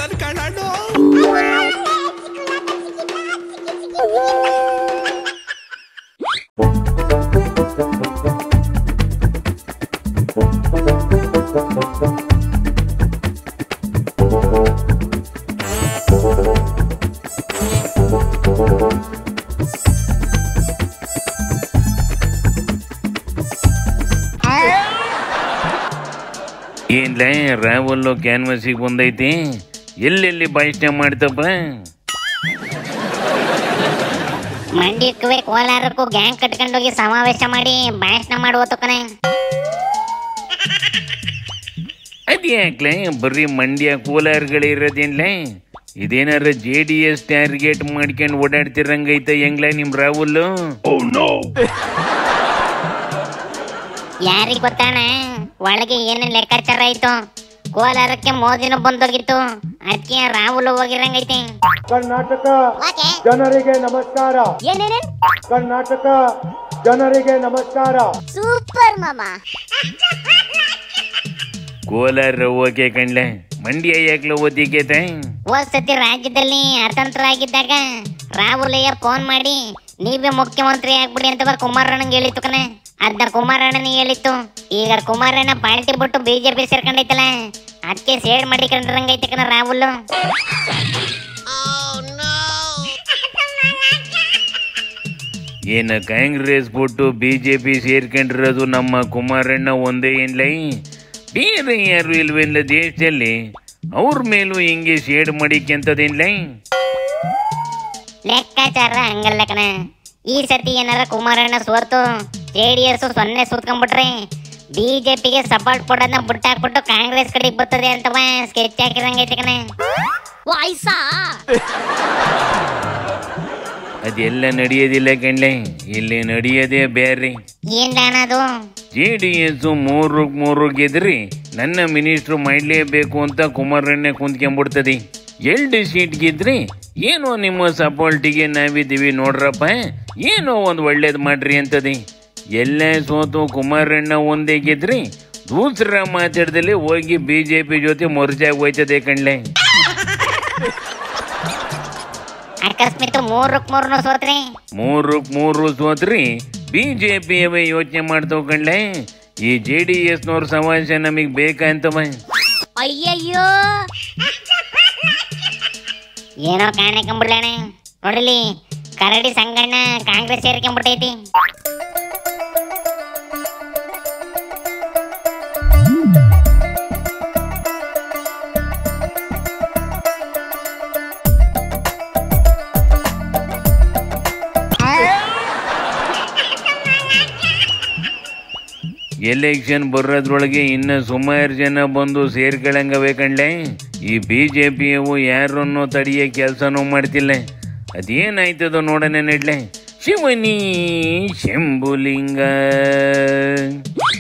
ನನ್ ಕಣಣ್ಣು ಏನ್ಲ ರಾವಲ್ಲು ಕ್ಯಾನ್ವಸಿಗೆ ಬಂದೈತಿ ಎಲ್ಲೆಲ್ಲಿ ಭಾಷಣ ಮಾಡ್ತಪ್ಪ ಮಂಡ್ಯಕ್ಕೂ ಕೋಲಾರಕ್ಕೂ ಗ್ಯಾಂಗ್ ಕಟ್ಕೊಂಡೋಗಿ ಸಮಾವೇಶ ಮಾಡಿ ಭಾಷಣ ಮಾಡುವತ್ತು ಕಣೆ ಅದ್ಯಾಕ್ಲೆ ಬರೀ ಮಂಡ್ಯ ಕೋಲಾರಗಳಿರೋದೇನ್ಲ ಇದೇನಾರ ಜೆ ಡಿ ಎಸ್ ಟಾರ್ಗೆಟ್ ಮಾಡ್ಕೊಂಡು ಓಡಾಡ್ತಿರಂಗೈತ ಹೆಂಗ್ಲ ನಿಮ್ ರಾಹುಲ್ ಯಾರಿಗ್ ಗೊತ್ತಾಣ ಒಳಗೆ ಏನೇನ್ ಲೆಕ್ಕಾಚಾರ ಆಯ್ತು ಕೋಲಾರಕ್ಕೆ ಮೋದಿನೂ ಬಂದೋಗಿತ್ತು ಅದಕ್ಕೆ ರಾಹುಲ್ ಹೋಗಿರಂಗೈತೆ ಕರ್ನಾಟಕ ಜನರಿಗೆ ನಮಸ್ಕಾರ ಕರ್ನಾಟಕ ಜನರಿಗೆ ನಮಸ್ಕಾರ ಸೂಪರ್ ಮಾಮಾ ಕೋಲಾರ ಓಕೆ ಕಣ್ಲ ಮಂಡ್ಯ ಯಾಕ್ಲ ಓದಿಕೇತ ಹೋದ್ ಸತಿ ರಾಜ್ಯದಲ್ಲಿ ಅತಂತ್ರ ಆಗಿದ್ದಾಗ ರಾಹುಲಯ್ಯ ಫೋನ್ ಮಾಡಿ ನೀವೇ ಮುಖ್ಯಮಂತ್ರಿ ಆಗ್ಬಿಡಿ ಅಂತ ಕುಮಾರಣ್ಣಂಗೆ ಹೇಳಿತ್ತು ಕಣ ಅದನ್ನ ಕುಮಾರಣ್ಣನಿಗೆ ಹೇಳಿತ್ತು ಈಗ ಕುಮಾರಣ್ಣ ಪಾರ್ಟಿ ಬಿಟ್ಟು ಬಿಜೆಪಿ ಸೇರ್ಕೊಂಡೈತಲ್ಲ ಅದಕ್ಕೆ ಸೇಡ್ ಮಾಡಿಕೊಂಡ್ರಂಗೈತೆ ಕಣ ರಾಹುಲ್ ಏನ ಕಾಂಗ್ರೆಸ್ ಬಿಟ್ಟು ಬಿಜೆಪಿ ಸೇರ್ಕೊಂಡಿರೋದು ನಮ್ಮ ಕುಮಾರಣ್ಣ ಒಂದೇ ಏನ್ಲೈ ಬೇರೆ ಯಾರು ಇಲ್ವೇನ್ಲ ದೇಶದಲ್ಲಿ ಅವ್ರ ಮೇಲೂ ಹಿಂಗೆ ಶೇಡ್ ಮಾಡಿಕ್ಯಂತದೇನ್ಲೈ ಲೆಕ್ಕಾಚಾರ ಹಂಗಲ್ಲ ಕಣ ಈ ಸತಿ ಏನಾರ ಕುಮಾರಣ್ಣ ಸೋತು ಜೆ ಡಿ ಎಸ್ ಸೊನ್ನೆ ಸುತ್ಕೊಂಡ್ಬಿಟ್ರೆ ಬಿಜೆಪಿಗೆ ಸಪೋರ್ಟ್ ಕೊಡೋದನ್ನ ಬಿಟ್ಟಾಕ್ಬಿಟ್ಟು ಕಾಂಗ್ರೆಸ್ ಕಡೆಗೆ ಬರ್ತದೆ ಅಂತವ ಸ್ಕೆಚ್ ಹಾಕಿರಂಗೈತೆ ಕಣ ಅದೆಲ್ಲ ನಡೆಯೋದಿಲ್ಲ ಕಣ್ಲೆ ಇಲ್ಲಿ ನಡೆಯೋದೇ ಬೇರೆ ಏನ್ ಅದು ಜೆ ಡಿ ಎಸ್ ಮೂರು ಮೂರು ಗೆದ್ರಿ ನನ್ನ ಮಿನಿಸ್ಟ್ರು ಮಾಡಲೇಬೇಕು ಅಂತ ಕುಮಾರಣ್ಣ ಕುಂತ್ಕೊಂಡ್ಬಿಡ್ತದೆ ಎರಡು ಸೀಟ್ ಗೆದ್ರಿ ಏನೋ ನಿಮ್ಮ ಸಪೋರ್ಟಿಗೆ ನಾವಿದ್ದೀವಿ ನೋಡ್ರಪ್ಪ ಏನೋ ಒಂದು ಒಳ್ಳೇದು ಮಾಡ್ರಿ ಅಂತದೆ ಎಲ್ಲ ಸೋತು ಕುಮಾರಣ್ಣ ಒಂದೇ ಗೆದ್ರಿ ದೂಸರ ಮಾತಾಡ್ದಲ್ಲಿ ಹೋಗಿ ಬಿ ಜೆ ಪಿ ಜೊತೆ ಮೊರ್ಚಾಗಿ ಹೋಯ್ತದೆ ಕಣ್ಲೆ ಅಕಸ್ಮಾತ್ ಮೂರಕ್ ಮೂರ್ನು ಸೋತ್ರಿ ಮೂರು ಮೂರು ಸೋತ್ರಿ ಬಿ ಜೆ ಪಿ ಯೋಚನೆ ಮಾಡ್ತಾವ್ ಕಣ್ಲೆ ಈ ಜೆ ಡಿ ಎಸ್ನವ್ರ ಸಮಾವೇಶ ನಮಗೆ ಬೇಕಂತವ ಅಯ್ಯಯ್ಯೋ ಏನೋ ಕಾಣಕೊಂಬಿಡ್ಲಣ ನೋಡಲಿ ಕರಡಿ ಸಂಗಣ್ಣ ಕಾಂಗ್ರೆಸ್ ಸೇರ್ಕೊಂಡ್ಬಿಟ್ಟೈತಿ ಎಲೆಕ್ಷನ್ ಬರೋದ್ರೊಳಗೆ ಇನ್ನ ಸುಮಾರು ಜನ ಬಂದು ಸೇರ್ಕೊಳ್ಳಂಗವೆ ಕಣ್ಲೆ ಈ ಬಿ ಜೆ ಪಿಯವು ಯಾರನ್ನು ತಡೆಯೋ ಕೆಲಸನೂ ಮಾಡ್ತಿಲ್ಲ ಅದೇನಾಯ್ತದೋ ನೋಡೋಣ ನೆಡ್ಲೆ ಶಿವನಿ ಶಂಭುಲಿಂಗ